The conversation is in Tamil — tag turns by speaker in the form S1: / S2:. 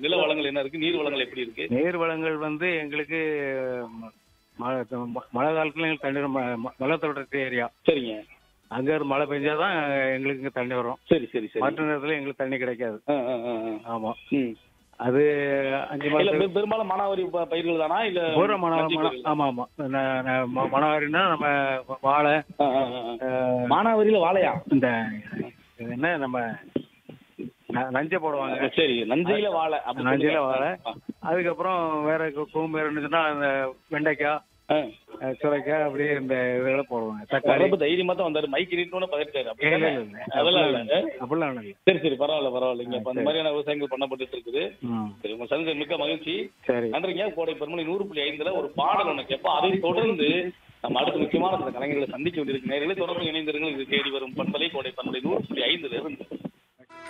S1: நில வளங்கள் என்ன இருக்கு நீர் வளங்கள் எப்படி இருக்கு
S2: நீர் வளங்கள் வந்து எங்களுக்கு ம- மழை ம- மழை காலத்துல எங்களுக்கு தண்ணி ரொம்ப ம- மலை தொடர்ச்சி ஏரியா
S1: சரிங்க
S2: அங்க இருந்து மழை பெஞ்சாதான் எங்களுக்கு இங்க தண்ணி வரும்
S1: சரி சரி சரி
S2: மற்ற நேரத்துல எங்களுக்கு தண்ணி கிடைக்காது
S1: ஆ, ஆ, ஆ, ஆ.
S2: ஆமா
S1: ம்.
S2: அது அஞ்சு
S1: இல்ல
S2: மாசம்
S1: பெ- பெரும்பாலும் மானாவாரி ப- பயிர்கள் தானா இல்ல
S2: பூரா மன
S1: நஞ்சு
S2: மன-
S1: பயிர்கள்?
S2: ஆமா ஆமா ந- ந- ம- மணவாரின்னா நம்ம வாழை
S1: ஆ, ஆ, ஆ, ஆ.
S2: அஹ்,
S1: மானாவாரியில வாழையா
S2: இந்த இது என்ன நம்ம ந- நஞ்சை போடுவாங்க
S1: சரி நஞ்சையில வாழை அப்படி
S2: நஞ்சையில
S1: சொல்லுங்க.
S2: வாழை
S1: ஆ,
S2: அதுக்கப்புறம் வேற கு- கூம்பு இருந்துச்சுன்னா அந்த வெண்டைக்காய்
S1: ஆ.
S2: அஹ், சுரைக்காய் அப்படியே இந்த இதெல்லாம் போடுவாங்க தக்காளி
S1: வர்றப்ப தைரியமா தான் வந்தாரு மைக் நீட்டோன்னு பதறிட்டாரு
S2: இல்ல,
S1: அப்படிதானே?
S2: இல்ல, இல்ல.
S1: அதெல்லாம் இல்ல
S2: அப்படிலாம் ஒண்ணும் இல்ல
S1: சரி சரி பரவாயில்ல பரவாயில்லைங்க அப்ப அந்த
S2: சரி.
S1: மாதிரியான விவசாயங்கள் பண்ணப்பட்டு இருக்குது
S2: ம்,
S1: சரி உங்க சந்திச்ச மிக்க மகிழ்ச்சி
S2: சரி
S1: நன்றிங்க கோடை பெருமளை நூறு புள்ளி ஐந்துல ஒரு பாடல் ஒண்ணு கேட்போம் அதை தொடர்ந்து நம்ம அடுத்த முக்கியமான சில கலைஞர்களை சந்திக்க வேண்டியிருக்கு நேர்களை தொடர்ந்து இணைந்திருங்கள் இது தேடி வரும் பண்பலை கோடை பண்பலை நூறு புள்ளி ஐந்துல இருந்து